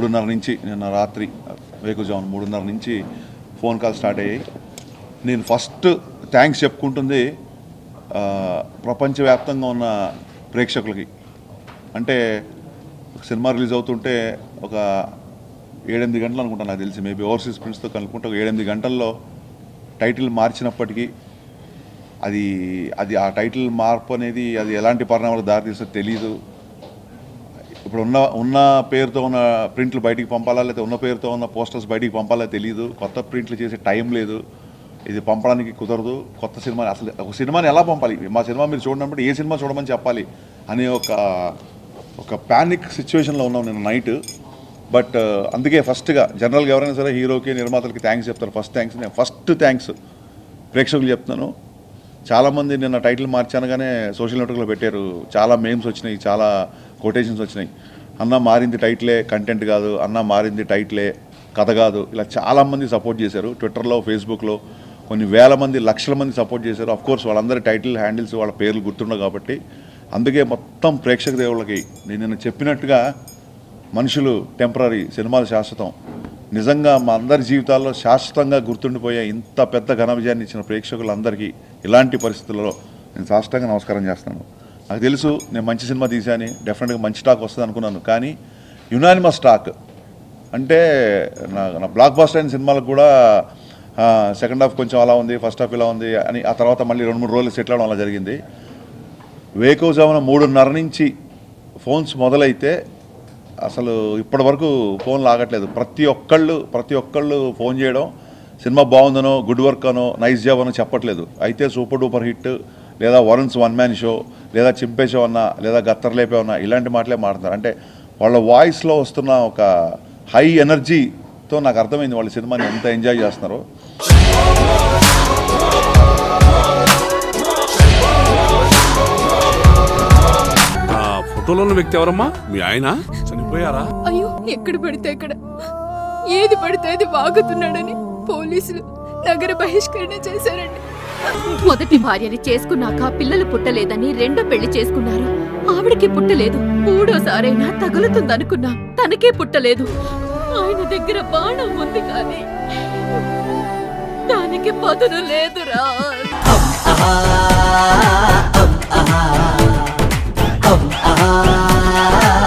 మూడున్నర నుంచి నిన్న రాత్రి వేకుజామున మూడున్నర నుంచి ఫోన్ కాల్ స్టార్ట్ అయ్యాయి నేను ఫస్ట్ థ్యాంక్స్ చెప్పుకుంటుంది ఆ, ప్రపంచవ్యాప్తంగా ఉన్న ప్రేక్షకులకి అంటే ఒక సినిమా రిలీజ్ అవుతుంటే ఒక ఏడెనిమిది గంటలు అనుకుంటాను నాకు తెలిసి మేబీ ఓవర్సీస్ ప్రింట్స్తో కనుక్కుంటే ఒక ఏడెనిమిది గంటల్లో టైటిల్ మార్చినప్పటికీ అది అది ఆ టైటిల్ మార్పు అనేది అది ఎలాంటి పరిణామాలకు దారితీస్తుందో తెలియదు ఇప్పుడు ఉన్న ఉన్న పేరుతో ఉన్న ప్రింట్లు బయటికి పంపాలా లేకపోతే ఉన్న పేరుతో ఉన్న పోస్టర్స్ బయటికి పంపాలా తెలియదు కొత్త ప్రింట్లు చేసే టైం లేదు ఇది పంపడానికి కుదరదు కొత్త సినిమా అసలు ఒక సినిమాని ఎలా పంపాలి మా సినిమా మీరు చూడనప్పుడు ఏ సినిమా చూడమని చెప్పాలి అనే ఒక ఒక ప్యానిక్ సిచ్యువేషన్లో ఉన్నాం నేను నైట్ బట్ అందుకే ఫస్ట్గా జనరల్గా ఎవరైనా సరే హీరోకి నిర్మాతలకి థ్యాంక్స్ చెప్తారు ఫస్ట్ థ్యాంక్స్ నేను ఫస్ట్ థ్యాంక్స్ ప్రేక్షకులు చెప్తున్నాను చాలామంది నిన్న టైటిల్ మార్చానగానే సోషల్ నెట్వర్క్లో పెట్టారు చాలా మేమ్స్ వచ్చినాయి చాలా కొటేషన్స్ వచ్చినాయి అన్న మారింది టైటిలే కంటెంట్ కాదు అన్న మారింది టైటిలే కథ కాదు ఇలా చాలామంది సపోర్ట్ చేశారు ట్విట్టర్లో ఫేస్బుక్లో కొన్ని వేల మంది లక్షల మంది సపోర్ట్ చేశారు అఫ్ కోర్స్ వాళ్ళందరి టైటిల్ హ్యాండిల్స్ వాళ్ళ పేర్లు గుర్తుండవు కాబట్టి అందుకే మొత్తం ప్రేక్షక దేవుళ్ళకి నేను నిన్న చెప్పినట్టుగా మనుషులు టెంపరీ సినిమాలు శాశ్వతం నిజంగా మా అందరి జీవితాల్లో శాశ్వతంగా గుర్తుండిపోయే ఇంత పెద్ద ఘన విజయాన్ని ఇచ్చిన ప్రేక్షకులందరికీ ఇలాంటి పరిస్థితుల్లో నేను శాశ్వతంగా నమస్కారం చేస్తున్నాను నాకు తెలుసు నేను మంచి సినిమా తీశాను డెఫినెట్గా మంచి టాక్ వస్తుంది అనుకున్నాను కానీ యునానిమస్ టాక్ అంటే నా నా బ్లాక్ బాస్టర్ అయిన సినిమాలకు కూడా సెకండ్ హాఫ్ కొంచెం అలా ఉంది ఫస్ట్ హాఫ్ ఇలా ఉంది అని ఆ తర్వాత మళ్ళీ రెండు మూడు రోజులు సెటిల్ అవడం అలా జరిగింది వేకోజామున మూడున్నర నుంచి ఫోన్స్ మొదలైతే అసలు ఇప్పటి వరకు ఫోన్లు ఆగట్లేదు ప్రతి ఒక్కళ్ళు ప్రతి ఒక్కళ్ళు ఫోన్ చేయడం సినిమా బాగుందనో గుడ్ వర్క్ అనో నైస్ జాబ్ అనో చెప్పట్లేదు అయితే సూపర్ డూపర్ హిట్ లేదా వరుణ్స్ వన్ మ్యాన్ షో లేదా చింపే షో అన్నా లేదా గత్తర్ లేపే అన్నా ఇలాంటి మాటలే మాట్లాడతారు అంటే వాళ్ళ వాయిస్లో వస్తున్న ఒక హై ఎనర్జీతో నాకు అర్థమైంది వాళ్ళ సినిమాని ఎంత ఎంజాయ్ చేస్తున్నారో ఆ ఫోటోలో ఉన్న వ్యక్తి ఎవరమ్మా మీ ఆయన చనిపోయారా అయ్యో ఎక్కడ పడితే అక్కడ ఏది పడితే అది వాగుతున్నాడని పోలీసులు నగర బహిష్కరణ చేశారండి మొదటి భార్యని చేసుకున్నాక పిల్లలు పుట్టలేదని రెండో పెళ్లి చేసుకున్నారు ఆవిడకి పుట్టలేదు మూడోసారైనా తగులుతుందనుకున్నా తనకే పుట్టలేదు ఆయన దగ్గర బాణం ఉంది కానీ దానికి పదును లేదురా ah, ah, ah, ah, ah, ah,